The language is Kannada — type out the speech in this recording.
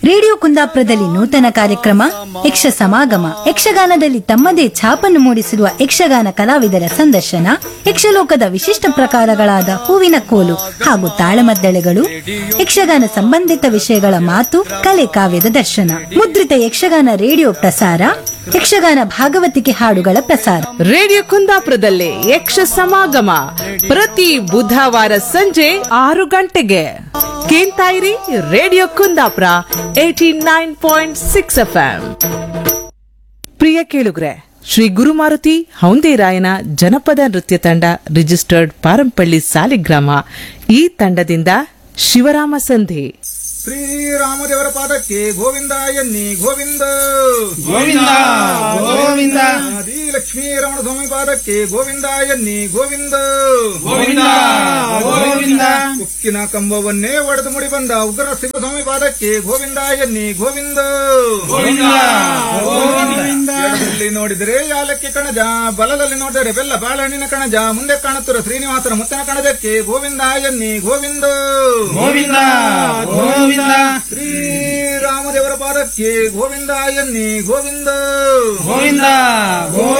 ರೇಡಿಯೋ ಕುಂದಾಪುರದಲ್ಲಿ ನೂತನ ಕಾರ್ಯಕ್ರಮ ಯಕ್ಷ ಸಮಾಗಮ ಯಕ್ಷಗಾನದಲ್ಲಿ ತಮ್ಮದೇ ಛಾಪನ್ನು ಮೂಡಿಸಿರುವ ಯಕ್ಷಗಾನ ಕಲಾವಿದರ ಸಂದರ್ಶನ ಯಕ್ಷಲೋಕದ ವಿಶಿಷ್ಟ ಪ್ರಕಾರಗಳಾದ ಹೂವಿನ ಕೋಲು ಹಾಗೂ ತಾಳಮದ್ದಳೆಗಳು ಯಕ್ಷಗಾನ ಸಂಬಂಧಿತ ವಿಷಯಗಳ ಮಾತು ಕಲೆ ಕಾವ್ಯದ ದರ್ಶನ ಮುದ್ರಿತ ಯಕ್ಷಗಾನ ರೇಡಿಯೋ ಪ್ರಸಾರ ಯಕ್ಷಗಾನ ಭಾಗವತಿಕೆ ಹಾಡುಗಳ ಪ್ರಸಾರ ರೇಡಿಯೋ ಕುಂದಾಪುರದಲ್ಲಿ ಯಕ್ಷ ಸಮಾಗಮ ಪ್ರತಿ ಬುಧವಾರ ಸಂಜೆ ಆರು ಗಂಟೆಗೆ ಕೇಳ್ತಾ ಇರಿ radio Kundapura eighty nine point six F ಪ್ರಿಯ ಕೇಳುಗ್ರೆ ಶ್ರೀ ಗುರುಮಾರುತಿ ಹೌಂದೇರಾಯನ ಜನಪದ ನೃತ್ಯ ತಂಡ ರಿಜಿಸ್ಟರ್ಡ್ ಪಾರಂಪಳ್ಳಿ ಸಾಲಿಗ್ರಾಮ ಈ ತಂಡದಿಂದ ಶಿವರಾಮ ಸಂಧಿ ಶ್ರೀರಾಮದೇವರ ಪಾದಕ್ಕೆ ಗೋವಿಂದ ಎನ್ನಿ ಗೋವಿಂದ ಗೋವಿಂದ ಗೋವಿಂದ ಆದಿ ಲಕ್ಷ್ಮೀ ರಮಣ ಸ್ವಾಮಿ ಪಾದಕ್ಕೆ ಗೋವಿಂದ ಎನ್ನಿ ಗೋವಿಂದ ಗೋವಿಂದ ಗೋವಿಂದ ಉಕ್ಕಿನ ಕಂಬವನ್ನೇ ಒಡೆದು ಮುಡಿ ಬಂದ ಉಗ್ರ ಶಿವಸ್ವಾಮಿ ಪಾದಕ್ಕೆ ಗೋವಿಂದ ಎನ್ನಿ ಗೋವಿಂದ ಗೋವಿಂದ ಗೋವಿಂದ ಎಡದಲ್ಲಿ ನೋಡಿದರೆ ಯಾಲಕ್ಕಿ ಕಣಜ ಬಲದಲ್ಲಿ ನೋಡಿದರೆ ಬೆಲ್ಲ ಬಾಳೆಹಣ್ಣಿನ ಕಣಜ ಮುಂದೆ ಕಾಣುತ್ತಿರುವ ಶ್ರೀನಿವಾಸನ ಮುತ್ತನ ಕಣಜಕ್ಕೆ ಗೋವಿಂದ ಎನ್ನಿ ಗೋವಿಂದ ಗೋವಿಂದ ಗೋವಿಂದ ಶ್ರೀರಾಮದೇವರ ಪಾದಕ್ಕೆ ಗೋವಿಂದ ಎನ್ನಿ ಗೋವಿಂದ ಗೋವಿಂದ